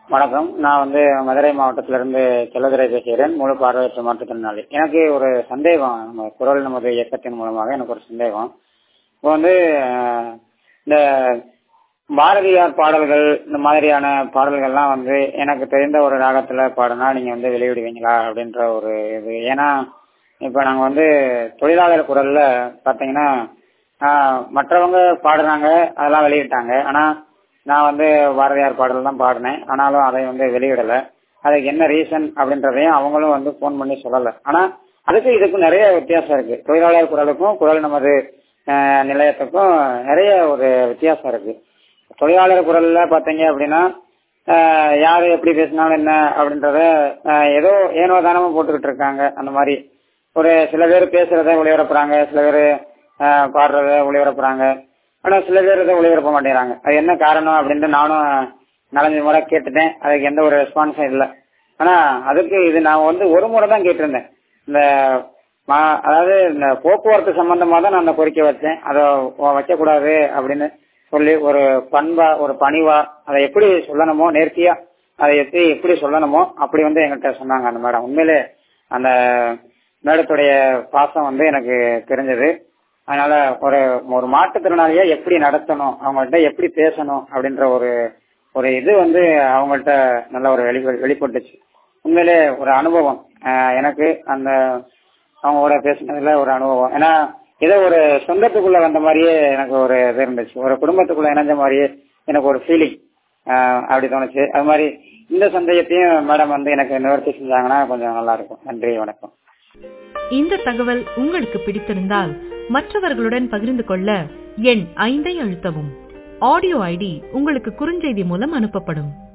வணக்கம் நான் வந்து மதுரை மாவட்டத்திலிருந்து செல்லதுரை பேசுகிறேன் முழு பார்வையற்ற மாற்றுத்திறனாளி எனக்கு ஒரு சந்தேகம் நம்ம குரல் நமது இயக்கத்தின் மூலமாக எனக்கு ஒரு சந்தேகம் இப்போ வந்து அஹ், இந்த பாரதியார் பாடல்கள் இந்த மாதிரியான பாடல்கள்லாம் வந்து எனக்கு தெரிந்த ஒரு ராகத்துல பாடினா நீங்க வந்து வெளியிடுவீங்களா அப்படின்ற ஒரு இது ஏன்னா இப்ப நாங்க வந்து தொழிலாளர் குரல்ல பாத்தீங்கன்னா ஆஹ், மற்றவங்க பாடுறாங்க அதெல்லாம் வெளியிட்டாங்க ஆனா நான் வந்து பாரதியார் பாடல் தான் பாடினேன் ஆனாலும் அதை வந்து வெளியிடல அதுக்கு என்ன ரீசன் அப்படின்றதையும் அவங்களும் வந்து ஃபோன் பண்ணி சொல்லல ஆனா அதுக்கு இதுக்கும் நிறைய வித்தியாசம் இருக்கு தொழிலாளர் குரலுக்கும் குரல் நமது ஆஹ், நிலையத்துக்கும் நிறைய ஒரு வித்தியாசம் இருக்கு தொழிலாளர் குரல்ல பாத்தீங்க அப்படின்னா ஆஹ், யாரு எப்படி பேசினாலும் என்ன அப்படின்றத ஆஹ், ஏதோ ஏனோ தானமா போட்டுக்கிட்டு இருக்காங்க அந்த மாதிரி ஒரு சில பேர் பேசுறத ஒளிபரப்புறாங்க சில பேர் பாடுறத ஒளிபரப்புறாங்க ஆனா சில பேர் இதை ஒளிபரப்ப மாட்டேங்கிறாங்க அது என்ன காரணம் அப்படின்ட்டு நானும் நாலஞ்சு முறை கேட்டுட்டேன் அதுக்கு எந்த ஒரு ரெஸ்பான்ஸும் இல்லை ஆனா அதுக்கு இது நான் வந்து ஒரு முறை தான் கேட்டிருந்தேன் இந்த மா- அதாவது இந்த போக்குவரத்து சம்பந்தமா தான் நான் அந்த கோரிக்கை வச்சேன் அதை வைக்கக்கூடாது அப்படின்னு சொல்லி ஒரு பண்பா ஒரு பணிவா அதை எப்படி சொல்லணுமோ நேர்த்தியா அதை எப்படி எப்படி சொல்லணுமோ அப்படி வந்து எங்கிட்ட சொன்னாங்க அந்த மேடம் உண்மையிலே அந்த மேடத்துடைய பாசம் வந்து எனக்கு தெரிஞ்சது அதனால ஒரு ஒரு மாற்றுத்திறனாளியை எப்படி நடத்தணும் அவங்கள்ட்ட எப்படி பேசணும் அப்படின்ற ஒரு ஒரு இது வந்து அவங்கள்ட்ட நல்ல ஒரு வெளி வெளிப்பட்டுச்சு உண்மையிலே ஒரு அனுபவம் ஆஹ் எனக்கு அந்த அவங்க கூட பேசினதுல ஒரு அனுபவம் ஏன்னா ஏதோ ஒரு சொந்தத்துக்குள்ள வந்த மாதிரியே எனக்கு ஒரு இது இருந்துச்சு ஒரு குடும்பத்துக்குள்ள இணைஞ்ச மாதிரியே எனக்கு ஒரு ஃபீலிங் அப்படி தோணுச்சு அது மாதிரி இந்த சந்தேகத்தையும் மேடம் வந்து எனக்கு நிவர்த்தி செஞ்சாங்கன்னா கொஞ்சம் நல்லா இருக்கும் நன்றி வணக்கம் இந்த தகவல் உங்களுக்கு பிடித்திருந்தால் மற்றவர்களுடன் பகிர்ந்து கொள்ள எண் ஐந்தை அழுத்தவும் ஆடியோ ஐடி உங்களுக்கு குறுஞ்செய்தி மூலம் அனுப்பப்படும்